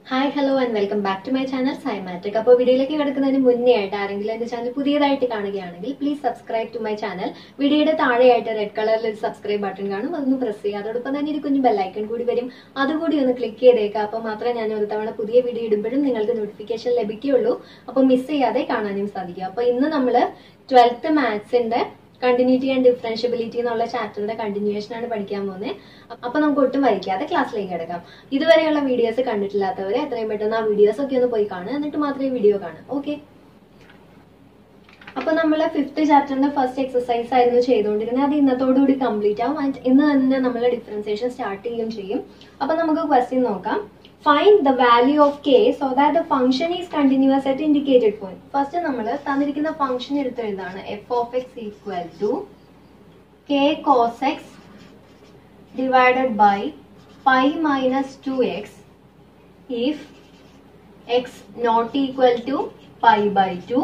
Hi hello and welcome back to my channel സൈമാറ്റിക് അപ്പോൾ വീഡിയോയിലേക്ക് കിടക്കുന്നതിന് മുന്നേ ആയിട്ട് ആരെങ്കിലും എന്റെ ചാനൽ പുതിയതായിട്ട് കാണുകയാണെങ്കിൽ please subscribe to my channel വീഡിയോയുടെ താഴെയായിട്ട് റെഡ് കളറിൽ ഒരു സബ്സ്ക്രൈബ് ബട്ടൺ കാണും അതൊന്ന് പ്രസ് ചെയ്യുക അതോടൊപ്പം തന്നെ ഒരു കുഞ്ഞു ബെല്ലൈക്കൺ കൂടി വരും അതുകൂടി ഒന്ന് ക്ലിക്ക് ചെയ്തേക്കുക അപ്പോൾ മാത്രമേ ഞാൻ ഒരു തവണ പുതിയ വീഡിയോ ഇടുമ്പോഴും നിങ്ങൾക്ക് നോട്ടിഫിക്കേഷൻ ലഭിക്കുകയുള്ളൂ അപ്പോൾ മിസ് ചെയ്യാതെ കാണാനും സാധിക്കും അപ്പോൾ ഇന്ന് നമ്മൾ ട്വൽത്ത് മാത്സിന്റെ കണ്ടിന്യൂറ്റി ആൻഡ് ഡിഫറൻഷ്യബിലിറ്റി എന്നുള്ള ചാപ്റ്ററിന്റെ കണ്ടിന്യൂഷൻ ആണ് പഠിക്കാൻ പോകുന്നത് അപ്പൊ നമുക്ക് ഒട്ടും വൈകാതെ ക്ലാസ്സിലേക്ക് കിടക്കാം ഇതുവരെയുള്ള വീഡിയോസ് കണ്ടിട്ടില്ലാത്തവരെ എത്രയും പെട്ടെന്ന് ആ വീഡിയോസ് ഒക്കെ ഒന്ന് പോയി കാണുക എന്നിട്ട് മാത്രമേ വീഡിയോ കാണൂ ഓക്കെ അപ്പൊ നമ്മൾ ഫിഫ്ത്ത് ചാപ്റ്ററിന്റെ ഫസ്റ്റ് എക്സസൈസ് ആയിരുന്നു ചെയ്തുകൊണ്ടിരുന്നത് അത് ഇന്നത്തോടുകൂടി കംപ്ലീറ്റ് ആവും ആൻഡ് ഇന്ന് തന്നെ നമ്മൾ ഡിഫറൻസിയേഷൻ സ്റ്റാർട്ട് ചെയ്യുകയും ചെയ്യും അപ്പൊ നമുക്ക് ക്വസ്റ്റ്യൻ നോക്കാം find the value of K so that the function is continuous at indicated point first നമ്മൾ തന്നിരിക്കുന്ന ഫംഗ്ഷൻ എടുത്ത് എഴുതാണ് F of X equal to K cos X divided by pi minus 2x if x not equal to pi by 2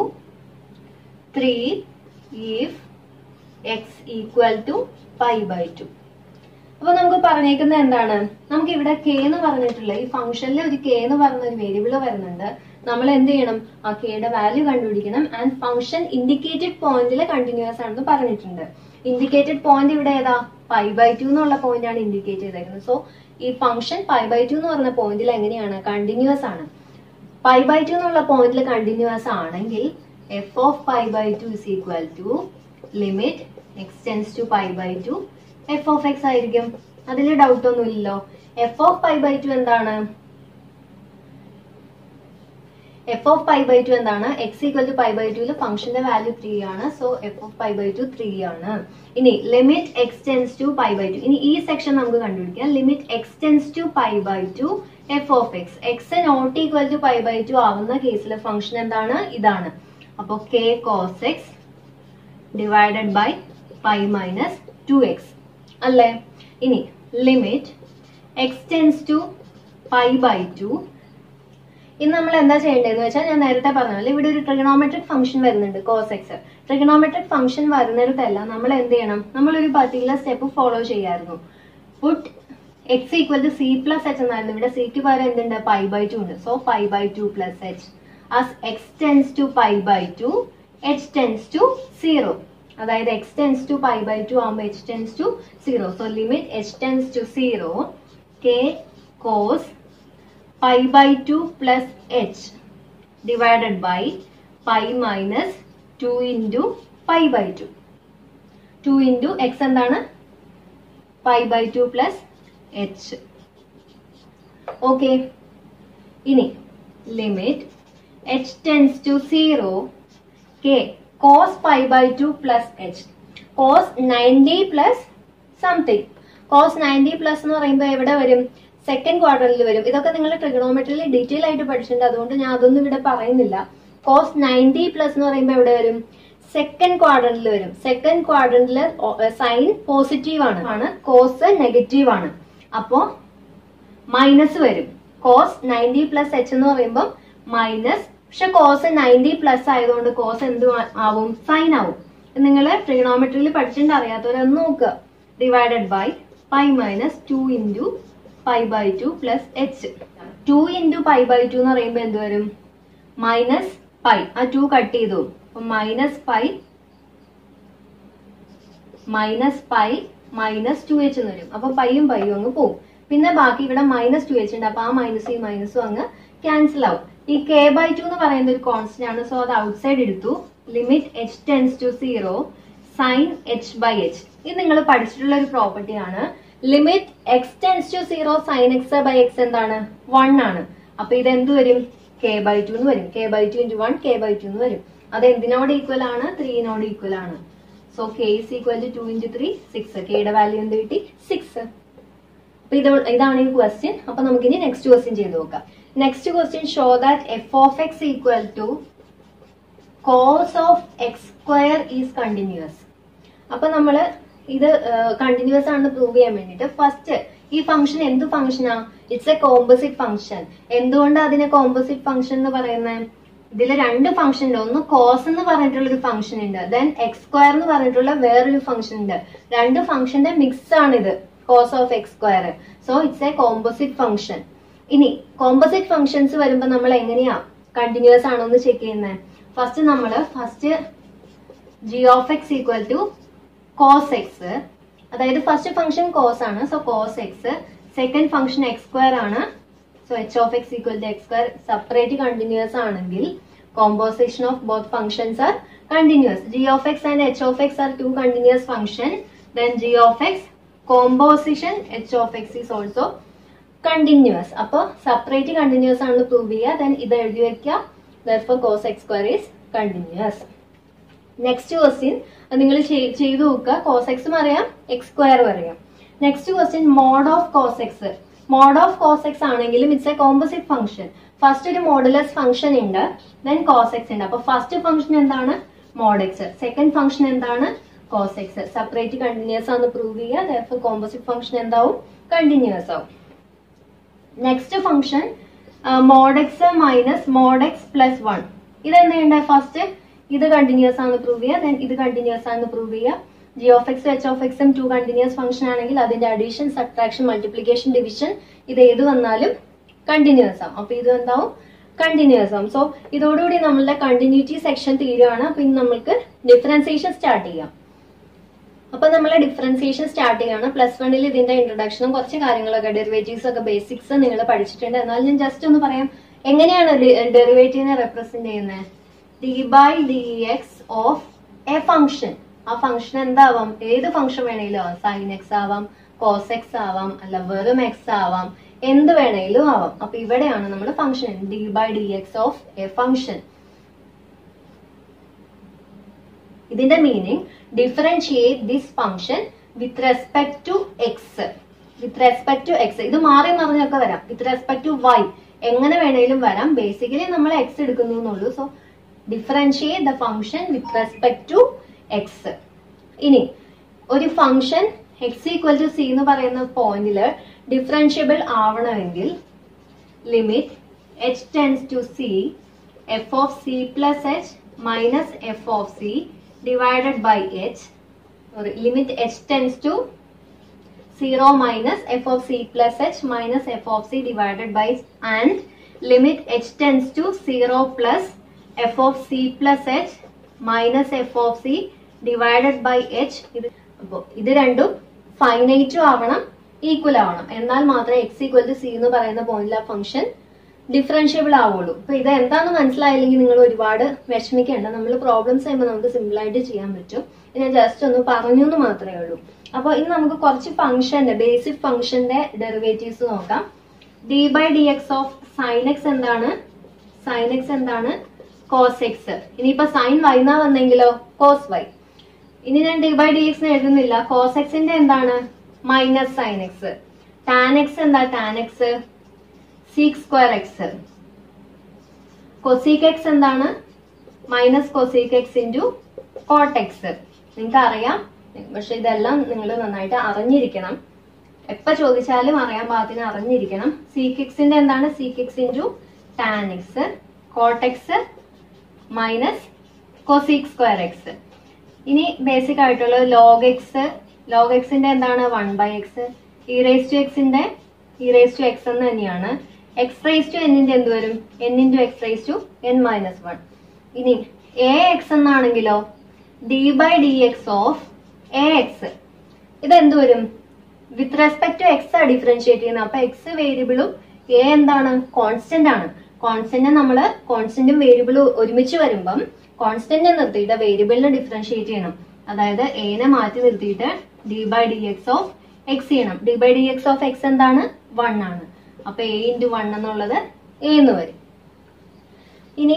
3 if x equal to pi by 2 അപ്പൊ നമുക്ക് പറഞ്ഞേക്കുന്നത് എന്താണ് നമുക്ക് ഇവിടെ കെ എന്ന് പറഞ്ഞിട്ടുള്ള ഈ ഫംഗ്ഷനിൽ ഒരു കെ എന്ന് പറഞ്ഞ ഒരു വേരിയബിൾ വരുന്നുണ്ട് നമ്മൾ എന്ത് ചെയ്യണം ആ കെയുടെ വാല്യൂ കണ്ടുപിടിക്കണം ആൻഡ് ഫംഗ്ഷൻ ഇൻഡിക്കേറ്റഡ് പോയിന്റിൽ കണ്ടിന്യൂസ് ആണെന്ന് പറഞ്ഞിട്ടുണ്ട് ഇൻഡിക്കേറ്റഡ് പോയിന്റ് ഇവിടെ ഏതാ പൈ ബൈ ടു എന്നുള്ള പോയിന്റ് ആണ് ഇൻഡിക്കേറ്റ് ചെയ്തേക്കുന്നത് സോ ഈ ഫംഗ്ഷൻ പൈ ബൈ ടു എന്ന് പറഞ്ഞ പോയിന്റിൽ എങ്ങനെയാണ് കണ്ടിന്യൂസ് ആണ് പൈ ബൈ ടു എന്നുള്ള പോയിന്റിൽ കണ്ടിന്യൂസ് ആണെങ്കിൽ F of pi by two is equal to limit X tends to pi by two F of X ആയിരിക്കും അതിൽ ഡൗട്ട് ഒന്നുമില്ലല്ലോ F of pi by two എന്താണ് F of pi by two എന്താണ് X equal to pi by ടുവിൽ ഫംഗ്ഷന്റെ value three ആണ് so F of pi by two three ആണ് ഇനി limit X tends to pi by two ഇനി ഈ സെക്ഷൻ നമുക്ക് കണ്ടുപിടിക്കാം limit X tends to pi by two F of X X not equal to pi by two ആവുന്ന കേസിലെ function എന്താണ് ഇതാണ് അപ്പോൾ K cos X divided by pi minus two X അല്ലേ ഇനി limit X tends to pi by two ഇനി നമ്മൾ എന്താ ചെയ്യേണ്ടതെന്ന് വെച്ചാൽ ഞാൻ നേരത്തെ പറഞ്ഞല്ലോ ഇവിടെ ഒരു ട്രിഗണോമെട്രിക് ഫംഗ്ഷൻ വരുന്നുണ്ട് കോസ് എക്സ് ട്രിഗണോമെട്രിക് ഫംഗ്ഷൻ വരുന്നിടത്തെല്ലാം നമ്മൾ എന്ത് ചെയ്യണം നമ്മൾ ഒരു പർട്ടിക്കുലർ സ്റ്റെപ്പ് ഫോളോ ചെയ്യായിരുന്നു put X equal to C plus H എന്നായിരുന്നു ഇവിടെ സിക്ക് പകരം എന്തുണ്ട് പൈ ബൈ ടു ഉണ്ട് so pi by two plus H as X tends to pi by two H tends to zero അതായത് X tends to pi by two ആകുമ്പോൾ H tends to zero so limit H tends to zero K cos pi by 2 plus h divided by pi minus 2 into pi by 2. 2 into x എന്താണ് pi by 2 plus h. Okay ഇനി limit h tends to zero K cos pi by two plus H cos ninety plus something cos ninety plus എന്ന് പറയുമ്പോൾ എവിടെ വരും second ക്വാർട്ടറിൽ വരും ഇതൊക്കെ നിങ്ങൾ ട്രിഗണോമെട്രിയിൽ ഡീറ്റെയിൽ ആയിട്ട് പഠിച്ചിട്ടുണ്ട് അതുകൊണ്ട് ഞാൻ അതൊന്നും ഇവിടെ പറയുന്നില്ല കോസ് നയൻറ്റി പ്ലസ് എന്ന് പറയുമ്പോൾ എവിടെ വരും സെക്കൻഡ് ക്വാർട്ടറിൽ വരും സെക്കൻഡ് ക്വാർട്ടറിൽ സൈൻ പോസിറ്റീവ് ആണ് ആണ് കോസ് നെഗറ്റീവ് ആണ് അപ്പോ മൈനസ് വരും കോസ് നയൻറ്റി പ്ലസ് എച്ച് എന്ന് പറയുമ്പോൾ മൈനസ് പക്ഷെ കോസ് നയൻറ്റി പ്ലസ് ആയതുകൊണ്ട് കോസ് എന്ത് ആവും സൈൻ ആവും നിങ്ങൾ ട്രിഗണോമെട്രിയിൽ പഠിച്ചിട്ടുണ്ട് അറിയാത്തവരൊന്ന് നോക്കുക divided by pi minus two into pi by two plus H two into pi by two എന്ന് പറയുമ്പോൾ എന്ത് വരും മൈനസ് പൈ ആ ടു കട്ട് ചെയ്തു അപ്പൊ minus pi minus pi minus two H എന്ന് വരും അപ്പൊ പൈയും പൈയും അങ്ങ് പോവും പിന്നെ ബാക്കി ഇവിടെ മൈനസ് ടു എച്ച് ഉണ്ട് അപ്പൊ ആ മൈനസ് ഈ മൈനസും അങ്ങ് ക്യാൻസൽ ആവും ഈ കെ ബൈ ടു എന്ന് പറയുന്ന ഒരു കോൺസ്റ്റന്റ് ആണ് സോ അത് ഔട്ട്സൈഡ് എടുത്തു limit H tends to zero sine H by H ഇത് നിങ്ങൾ പഠിച്ചിട്ടുള്ള ഒരു പ്രോപ്പർട്ടി ആണ് limit X tends to zero sine X by X എന്താണ് വൺ ആണ് അപ്പൊ ഇത് എന്ത് വരും കെ ബൈ ടു എന്ന് വരും K by two into one K by two എന്ന് വരും അത് എന്തിനോട് ഈക്വൽ ആണ് ത്രീനോട് ഈക്വൽ ആണ് so K is equal to two into three six കെയുടെ വാല്യൂ എന്ത് കിട്ടി സിക്സ് അപ്പൊ ഇത് ഇതാണ് ഈ ക്വസ്റ്റ്യൻ അപ്പൊ നമുക്കിനി നെക്സ്റ്റ് ക്വസ്റ്റ്യൻ ചെയ്ത് നോക്കാം next question show that F of X equal to cos of X square is continuous അപ്പൊ നമ്മള് ഇത് കണ്ടിന്യൂസ് ആണെന്ന് പ്രൂവ് ചെയ്യാൻ വേണ്ടിട്ട് ഫസ്റ്റ് ഈ ഫംഗ്ഷൻ എന്ത് ഫംഗ്ഷനാ ഇറ്റ്സ് എ കോമ്പോസിറ്റ് ഫംഗ്ഷൻ എന്തുകൊണ്ട് അതിനെ കോമ്പോസിറ്റ് ഫംഗ്ഷൻ എന്ന് പറയുന്നത് ഇതിൽ രണ്ട് ഫംഗ്ഷൻ ഉണ്ട് ഒന്ന് കോസ് എന്ന് പറഞ്ഞിട്ടുള്ള ഒരു ഫംഗ്ഷൻ ഉണ്ട് ദെൻ എക്സ് സ്ക്വയർ എന്ന് പറഞ്ഞിട്ടുള്ള വേറൊരു ഫംഗ്ഷൻ ഉണ്ട് രണ്ട് ഫംഗ്ഷന്റെ മിക്സ് ആണ് ഇത് cos of X square so it's a composite function ഇനി കോമ്പോസിറ്റ് ഫംഗ്ഷൻസ് വരുമ്പോൾ നമ്മൾ എങ്ങനെയാ കണ്ടിന്യൂസ് ആണോ എന്ന് ചെക്ക് ചെയ്യുന്നത് ഫസ്റ്റ് നമ്മൾ first G of X equal to cos X അതായത് ഫസ്റ്റ് ഫംഗ്ഷൻ കോസ് ആണ് so cos X second function X square ആണ് so H of X equal to X square separate continuous ആണെങ്കിൽ composition of both functions are continuous G of X and H of X are two continuous function then G of X composition H of X is also continuous അപ്പൊ separate continuous ആണെന്ന് prove ചെയ്യുക then ഇത് എഴുതി വെക്കുക therefore cos X square is continuous next question നിങ്ങൾ ചെയ്തു നോക്കുക cos എക്സും അറിയാം എക്സ് സ്ക്വയറും അറിയാം next question mod of cos X mod of cos X ആണെങ്കിലും it's a composite function first ഒരു മോഡുലസ് ഫംഗ്ഷൻ ഉണ്ട് ദെൻ കോസ് എക്സ് ഉണ്ട് അപ്പൊ ഫസ്റ്റ് ഫംഗ്ഷൻ എന്താണ് മോഡ് എക്സ് സെക്കൻഡ് ഫംഗ്ഷൻ എന്താണ് കോസ് എക്സ് സെപ്പറേറ്റ് കണ്ടിന്യൂസ് ആണെന്ന് പ്രൂവ് ചെയ്യുക therefore composite function എന്താവും കണ്ടിന്യൂസ് ആവും next function mode X minus mod X plus one ഇതെന്താ ചെയ്യണ്ടേ ഫസ്റ്റ് ഇത് കണ്ടിന്യൂസ് ആണെന്ന് പ്രൂവ് ചെയ്യുക ദെൻ ഇത് കണ്ടിന്യൂസ് ആണെന്ന് പ്രൂവ് ചെയ്യുക G of X H of എക്സും ടു കണ്ടിന്യൂസ് ഫംഗ്ഷൻ ആണെങ്കിൽ അതിന്റെ അഡീഷൻ സബ്ട്രാക്ഷൻ മൾട്ടിപ്ലിക്കേഷൻ ഡിവിഷൻ ഇത് ഏത് വന്നാലും കണ്ടിന്യൂസ് ആവും അപ്പൊ ഇത് എന്താവും കണ്ടിന്യൂസ് ആവും സോ ഇതോടുകൂടി നമ്മളുടെ കണ്ടിന്യൂറ്റി സെക്ഷൻ തീരുകയാണ് അപ്പൊ ഇനി നമ്മൾക്ക് ഡിഫറൻസിയേഷൻ സ്റ്റാർട്ട് ചെയ്യാം അപ്പൊ നമ്മൾ ഡിഫറൻസിയേഷൻ സ്റ്റാർട്ട് ചെയ്യാണ് പ്ലസ് വണ്ണിൽ ഇതിന്റെ ഇൻട്രൊഡക്ഷനും കുറച്ച് കാര്യങ്ങളൊക്കെ ഡെറിവേറ്റീവ്സ് ഒക്കെ ബേസിക്സ് നിങ്ങൾ പഠിച്ചിട്ടുണ്ട് എന്നാൽ ഞാൻ ജസ്റ്റ് ഒന്ന് പറയാം എങ്ങനെയാണ് ഡെറിവേറ്റീവിനെ റെപ്രസെന്റ് ചെയ്യുന്നത് D by D X of a function ആ ഫംഗ്ഷൻ എന്താവാം ഏത് ഫംഗ്ഷൻ വേണേലും ആവാം സൈൻ എക്സ് ആവാം കോസ് എക്സ് ആവാം അല്ല വെറും എക്സ് ആവാം എന്ത് വേണേലും ആവാം അപ്പൊ ഇവിടെയാണ് നമ്മൾ function D by D X of a function ഇതിന്റെ meaning differentiate this function with respect to X with respect to X ഇത് മാറി മറിഞ്ഞൊക്കെ വരാം വിത്ത് റെസ്പെക്ട് ടു വൈ എങ്ങനെ വേണേലും വരാം ബേസിക്കലി നമ്മൾ എക്സ് എടുക്കുന്നു എന്നുള്ളൂ so differentiate the function with respect to X ഇനി ഒരു function X equal to C എന്ന് പറയുന്ന പോയിന്റില് ഡിഫറൻഷ്യബിൾ ആവണമെങ്കിൽ limit H tends to C F of C plus H minus F of C divided by h or limit h tends to 0 minus f of c plus h minus f of c divided by and limit h tends to 0 plus f of c plus h minus f of c divided by h ഇത് അപ്പോ ഇത് രണ്ടും ഫൈനൈറ്റും ആവണം equal ആവണം എന്നാൽ മാത്രമേ X equal to C എന്ന് പറയുന്ന പോയിന്റിൽ ആ ഫംഗ്ഷൻ ഡിഫറൻഷ്യബിൾ ആവുള്ളൂ അപ്പൊ ഇത് എന്താന്ന് മനസ്സിലായില്ലെങ്കിൽ നിങ്ങൾ ഒരുപാട് വിഷമിക്കേണ്ട നമ്മൾ പ്രോബ്ലംസ് ചെയ്യുമ്പോൾ നമുക്ക് സിമ്പിൾ ആയിട്ട് ചെയ്യാൻ പറ്റും ഞാൻ ജസ്റ്റ് ഒന്ന് പറഞ്ഞു എന്ന് മാത്രമേ ഉള്ളൂ അപ്പൊ ഇനി നമുക്ക് കുറച്ച് ഫംഗ്ഷന്റെ ബേസിക് ഫംഗ്ഷന്റെ ഡെറിവേറ്റീവ്സ് നോക്കാം D by D X of sine X എന്താണ് സൈൻ എക്സ് എന്താണ് കോസ് എക്സ് ഇനിയിപ്പോ സൈൻ വൈ എന്നാ വന്നെങ്കിലോ കോസ് വൈ ഇനി ഞാൻ ഡി ബൈ ഡി എക്സ് എഴുതുന്നില്ല കോസ് എക്സിന്റെ എന്താണ് minus sine X tan X എന്താ tan X sec square X cosec X എന്താണ് minus cosec X into cot X നിങ്ങൾക്ക് അറിയാം പക്ഷെ ഇതെല്ലാം നിങ്ങൾ നന്നായിട്ട് അറിഞ്ഞിരിക്കണം എപ്പോ ചോദിച്ചാലും അറിയാൻ പാകത്തിന് അറിഞ്ഞിരിക്കണം സീക് എക്സിന്റെ എന്താണ് sec X into tan X cot X minus cosec square X ഇനി ബേസിക് ആയിട്ടുള്ള ലോഗ് എക്സ് ലോഗ് എക്സിന്റെ എന്താണ് one by X E raise to എക്സിന്റെ ഇ റേസ് ടു എക്സ് എന്ന് തന്നെയാണ് എക്സ് റേസ് ടു എന്നിന്റെ എന്ത് വരും N into X raise to N minus one ഇനി എ എക്സ് എന്നാണെങ്കിലോ D by D X of A X ഇത് എന്ത് വരും വിത്ത് റെസ്പെക്ട് ടു എക്സ് ആ ഡിഫറൻഷിയേറ്റ് ചെയ്യുന്നത് അപ്പൊ എക്സ് വേരിയബിളും എ എന്താണ് കോൺസ്റ്റന്റ് ആണ് കോൺസ്റ്റന്റ് നമ്മള് കോൺസ്റ്റന്റും വേരിയബിളും ഒരുമിച്ച് വരുമ്പം കോൺസ്റ്റന്റ് നിർത്തിയിട്ട് വേരിയബിളിനെ ഡിഫറൻഷിയേറ്റ് ചെയ്യണം അതായത് എനെ മാറ്റി നിർത്തിയിട്ട് D by D X of X ചെയ്യണം D by D X of X എന്താണ് വൺ ആണ് അപ്പൊ എ ഇൻറ്റു വൺ എന്നുള്ളത് എ എന്ന് വരും ഇനി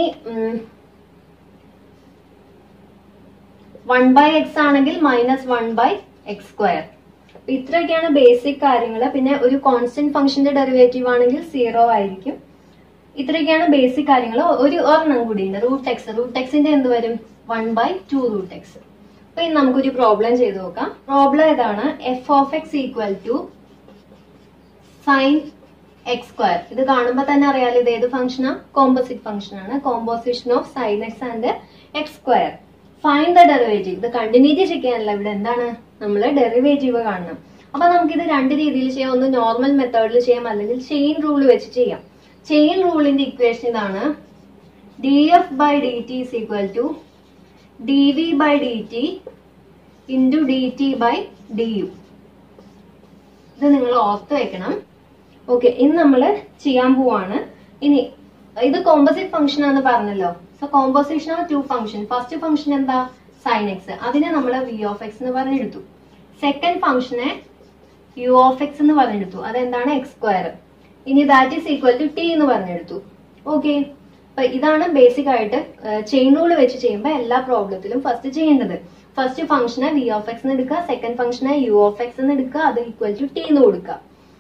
വൺ ബൈ എക്സ് ആണെങ്കിൽ minus one by X square ഇത്രയൊക്കെയാണ് ബേസിക് കാര്യങ്ങൾ പിന്നെ ഒരു കോൺസ്റ്റന്റ് ഫംഗ്ഷന്റെ ഡെറിവേറ്റീവ് ആണെങ്കിൽ സീറോ ആയിരിക്കും ഇത്രയൊക്കെയാണ് ബേസിക് കാര്യങ്ങൾ ഒരു ഒരെണ്ണം കൂടി ഉണ്ട് റൂട്ട് എക്സ് റൂട്ട് എക്സിന്റെ എന്ത് വരും one by two root X അപ്പൊ ഇനി നമുക്കൊരു പ്രോബ്ലം ചെയ്ത് നോക്കാം പ്രോബ്ലം ഇതാണ് F of X equal to sine X square ഇത് കാണുമ്പോൾ തന്നെ അറിയാലോ ഇത് ഏത് ഫംഗ്ഷനാ കോമ്പോസിറ്റ് ഫംഗ്ഷൻ ആണ് composition of sine X and X square fine the derivative ഇത് കണ്ടിന്യൂറ്റി ചെക്ക് ചെയ്യാനല്ല ഇവിടെ എന്താണ് നമ്മൾ ഡെറിവേറ്റീവ് കാണണം അപ്പൊ നമുക്കിത് രണ്ട് രീതിയിൽ ചെയ്യാം ഒന്ന് നോർമൽ മെത്തേഡിൽ ചെയ്യാം അല്ലെങ്കിൽ ചെയിൻ റൂൾ വെച്ച് ചെയ്യാം ചെയിൻ റൂളിന്റെ ഇക്വേഷൻ ഇതാണ് D F by D T is equal to D V by D T into D T by D U ഇത് നിങ്ങൾ ഓർത്ത് വെക്കണം ഓക്കെ ഇന്ന് നമ്മൾ ചെയ്യാൻ പോവാണ് ഇനി ഇത് കോമ്പോസിറ്റ് ഫംഗ്ഷൻ ആണെന്ന് പറഞ്ഞല്ലോ so composition of two function first function എന്താ സൈൻ എക്സ് അതിനെ നമ്മൾ വി ഓഫ് എക്സ് എന്ന് പറഞ്ഞെടുത്തു സെക്കൻഡ് ഫംഗ്ഷനെ യു ഓഫ് എക്സ് എന്ന് പറഞ്ഞെടുത്തു അതെന്താണ് എക്സ് സ്ക്വയർ ഇനി that is equal to t എന്ന് പറഞ്ഞെടുത്തു ഓക്കെ അപ്പൊ ഇതാണ് ബേസിക് ആയിട്ട് ചെയിൻ റൂൾ വെച്ച് ചെയ്യുമ്പോൾ എല്ലാ പ്രോബ്ലത്തിലും ഫസ്റ്റ് ചെയ്യേണ്ടത് ഫസ്റ്റ് ഫംഗ്ഷനെ വി ഓഫ് എക്സ് എന്ന് എടുക്കുക സെക്കൻഡ് ഫംഗ്ഷനെ യു ഓഫ് എക്സ് എന്ന് എടുക്കുക അത് ഈക്വൽ ടു ടി എന്ന് കൊടുക്കുക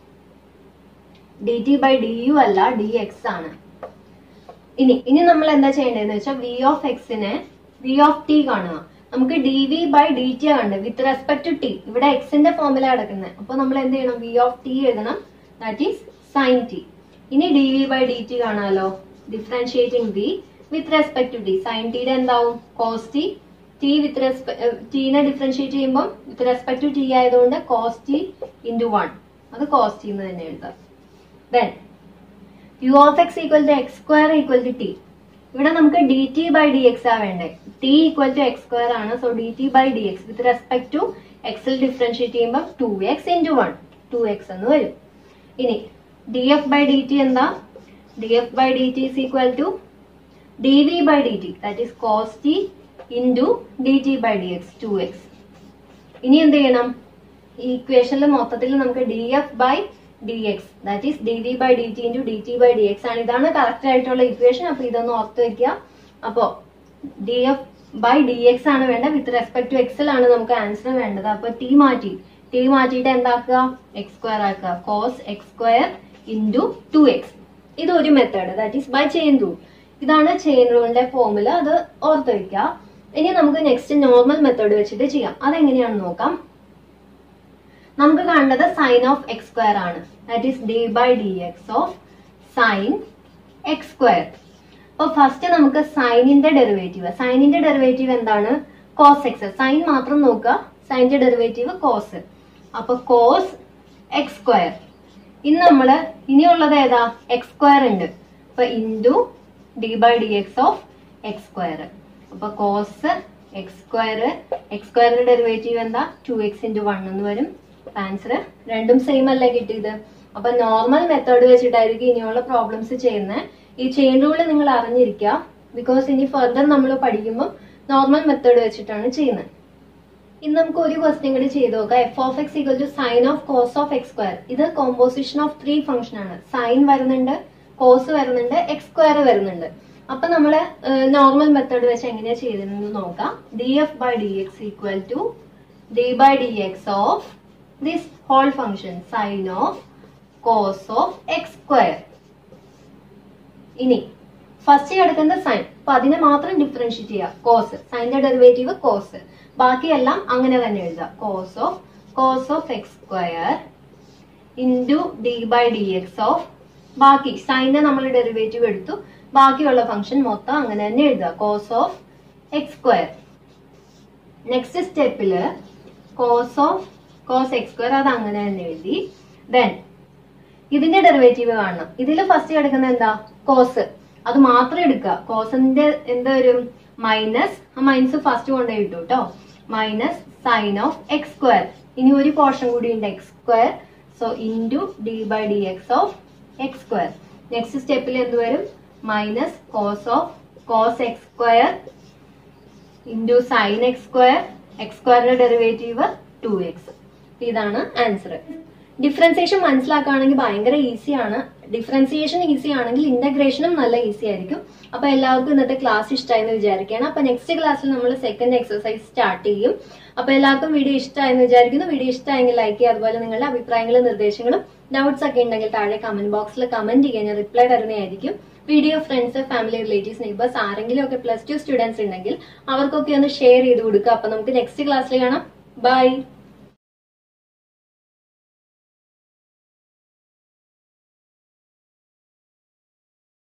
d T by D u അല്ല ഡി എക്സ് ആണ് ഇനി ഇനി നമ്മൾ എന്താ ചെയ്യേണ്ടതെന്ന് വെച്ചാൽ വി ഓഫ് എക്സിനെ വി ഓഫ് ടി കാണുക നമുക്ക് d V by D t ആണ് വിത്ത് റെസ്പെക്ട് ടു ടി ഇവിടെ എക്സിന്റെ ഫോമില കിടക്കുന്നത് അപ്പൊ നമ്മൾ എന്ത് ചെയ്യണം വി ഓഫ് ടി എഴുതണം ദാറ്റ് ഈസ് സൈൻ ടി ഇനി d V by D t കാണാലോ differentiating v with respect to t sine ടിയുടെ എന്താവും cos t t with respect ടീനെ ഡിഫറൻഷിയേറ്റ് ചെയ്യുമ്പോൾ വിത്ത് റെസ്പെക്ട് ടു ടി ആയതുകൊണ്ട് കോസ് ടി ഇൻറ്റു വൺ അത് cos t എന്ന് തന്നെ എഴുതാം then u of X equal to X square equal to t ഇവിടെ നമുക്ക് d T by D x ആ വേണ്ടേ t equal to X square ആണ് so d T by D x with respect to എക്സിൽ differentiate ചെയ്യുമ്പോൾ two x into one two X എന്ന് വരും ഇനി d F by D t എന്താ d F by D T is equal to D V by D t that is cos t into D T by D x two X ഇനി എന്ത് ചെയ്യണം ഈ ഇക്വേഷനിൽ മൊത്തത്തിൽ നമുക്ക് d F by D X that is d V by D T into D T by D x ആണ് ഇതാണ് correct ആയിട്ടുള്ള ഇക്വേഷൻ അപ്പൊ ഇതൊന്ന് ഓർത്ത് വെക്കുക അപ്പോ d F by D x ആണ് വേണ്ടത് വിത്ത് റെസ്പെക്ട് ടു എക്സിൽ ആണ് നമുക്ക് ആൻസർ വേണ്ടത് അപ്പൊ ടി മാറ്റി ടി മാറ്റിയിട്ട് എന്താക്കുക എക്സ് സ്ക്വയർ ആക്കുക cos X square into two X ഇത് ഒരു method that is by chain rule ഇതാണ് ചെയിൻ റൂളിന്റെ ഫോമുല അത് ഓർത്ത് വെക്കുക ഇനി നമുക്ക് നെക്സ്റ്റ് നോർമൽ മെത്തേഡ് വെച്ചിട്ട് ചെയ്യാം അതെങ്ങനെയാണെന്ന് നോക്കാം നമുക്ക് കാണേണ്ടത് സൈൻ ഓഫ് എക്സ് സ്ക്വയർ ആണ് that is d by D X of sine X square അപ്പൊ ഫസ്റ്റ് നമുക്ക് സൈനിന്റെ ഡെറിവേറ്റീവ് സൈനിന്റെ ഡെറിവേറ്റീവ് എന്താണ് കോസ് എക്സ് സൈൻ മാത്രം നോക്കുക സൈനിന്റെ ഡെറിവേറ്റീവ് കോസ് അപ്പൊ കോസ് എക്സ് സ്ക്വയർ ഇന്ന് നമ്മള് ഇനിയുള്ളത് ഏതാ എക്സ് സ്ക്വയർ ഉണ്ട് അപ്പൊ into d by D X of X square അപ്പൊ കോസ് എക്സ് സ്ക്വയർ എക്സ് സ്ക്വയറിന്റെ ഡെറിവേറ്റീവ് എന്താ ടു എക്സ് ഇൻറ്റു വൺ എന്ന് വരും ആൻസർ രണ്ടും സെയിം അല്ലേ കിട്ടിയത് അപ്പൊ നോർമൽ മെത്തേഡ് വെച്ചിട്ടായിരിക്കും ഇനിയുള്ള പ്രോബ്ലംസ് ചെയ്യുന്നത് ഈ ചെയിൻ റൂള് നിങ്ങൾ അറിഞ്ഞിരിക്കുക ബിക്കോസ് ഇനി ഫർദർ നമ്മൾ പഠിക്കുമ്പോൾ നോർമൽ മെത്തേഡ് വെച്ചിട്ടാണ് ചെയ്യുന്നത് ഇനി നമുക്ക് ഒരു ക്വസ്റ്റ്യൻ കൂടി ചെയ്ത് നോക്കാം f of X equal to sine of cos of X square ഇത് കോമ്പോസിഷൻ ഓഫ് ത്രീ ഫംഗ്ഷൻ ആണ് സൈൻ വരുന്നുണ്ട് കോസ് വരുന്നുണ്ട് എക്സ് സ്ക്വയർ വരുന്നുണ്ട് അപ്പൊ നമ്മള് നോർമൽ മെത്തേഡ് വെച്ച് എങ്ങനെയാ ചെയ്തിരുന്നത് നോക്കാം d F by D x equal to d by D X of this whole function sine of cos of X square ഇനി ഫസ്റ്റ് കിടക്കുന്നത് സൈൻ അപ്പൊ അതിനെ മാത്രം ഡിഫറൻഷിയേറ്റ് ചെയ്യുക കോസ് സൈനിന്റെ ഡെറിവേറ്റീവ് കോസ് ബാക്കിയെല്ലാം അങ്ങനെ തന്നെ എഴുതുക cos of cos of X square into d by D X of ബാക്കി സൈനിന്റെ നമ്മൾ ഡെറിവേറ്റീവ് എടുത്തു ബാക്കിയുള്ള ഫംഗ്ഷൻ മൊത്തം അങ്ങനെ തന്നെ എഴുതുക cos of X square next സ്റ്റെപ്പില് cos of cos X square അത് അങ്ങനെ തന്നെ എഴുതി ദെൻ ഇതിന്റെ ഡെറിവേറ്റീവ് കാണണം ഇതിൽ ഫസ്റ്റ് കിടക്കുന്ന എന്താ കോസ് അത് മാത്രം എടുക്കുക കോസിന്റെ എന്താ വരും മൈനസ് ആ മൈനസ് ഫസ്റ്റ് കൊണ്ടുപോയി ഇട്ടു കേട്ടോ minus sine of X square ഇനി ഒരു പോർഷൻ കൂടി ഉണ്ട് x square so into d by D X of X square next സ്റ്റെപ്പിൽ എന്ത് വരും minus cos of cos X square into sine X square x സ്ക്വയറിന്റെ ഡെറിവേറ്റീവ് ടു എക്സ് ഇതാണ് answer differentiation മനസ്സിലാക്കുകയാണെങ്കിൽ ഭയങ്കര ഈസിയാണ് ഡിഫറൻസിയേഷൻ ഈസി ആണെങ്കിൽ ഇന്റഗ്രേഷനും നല്ല ഈസി ആയിരിക്കും അപ്പൊ എല്ലാവർക്കും ഇന്നത്തെ ക്ലാസ് ഇഷ്ടമായെന്ന് വിചാരിക്കുകയാണ് അപ്പൊ നെക്സ്റ്റ് ക്ലാസ്സിൽ നമ്മൾ സെക്കൻഡ് എക്സസൈസ് സ്റ്റാർട്ട് ചെയ്യും അപ്പൊ എല്ലാവർക്കും വീഡിയോ ഇഷ്ടമായെന്ന് വിചാരിക്കുന്നു വീഡിയോ ഇഷ്ടമായെങ്കിൽ ലൈക്ക് ചെയ്യുക അതുപോലെ നിങ്ങളുടെ അഭിപ്രായങ്ങളും നിർദ്ദേശങ്ങളും ഡൗട്ട്സ് ഒക്കെ ഉണ്ടെങ്കിൽ താഴെ കമന്റ് ബോക്സിൽ കമന്റ് ചെയ്യാൻ ഞാൻ റിപ്ലൈ തരുന്നതായിരിക്കും video friends family relatives neighbours ആരെങ്കിലും ഒക്കെ പ്ലസ് ടു സ്റ്റുഡൻസ് ഉണ്ടെങ്കിൽ അവർക്കൊക്കെ ഒന്ന് ഷെയർ ചെയ്ത് കൊടുക്കുക അപ്പൊ നമുക്ക് നെക്സ്റ്റ് ക്ലാസ്സിൽ കാണാം ബൈ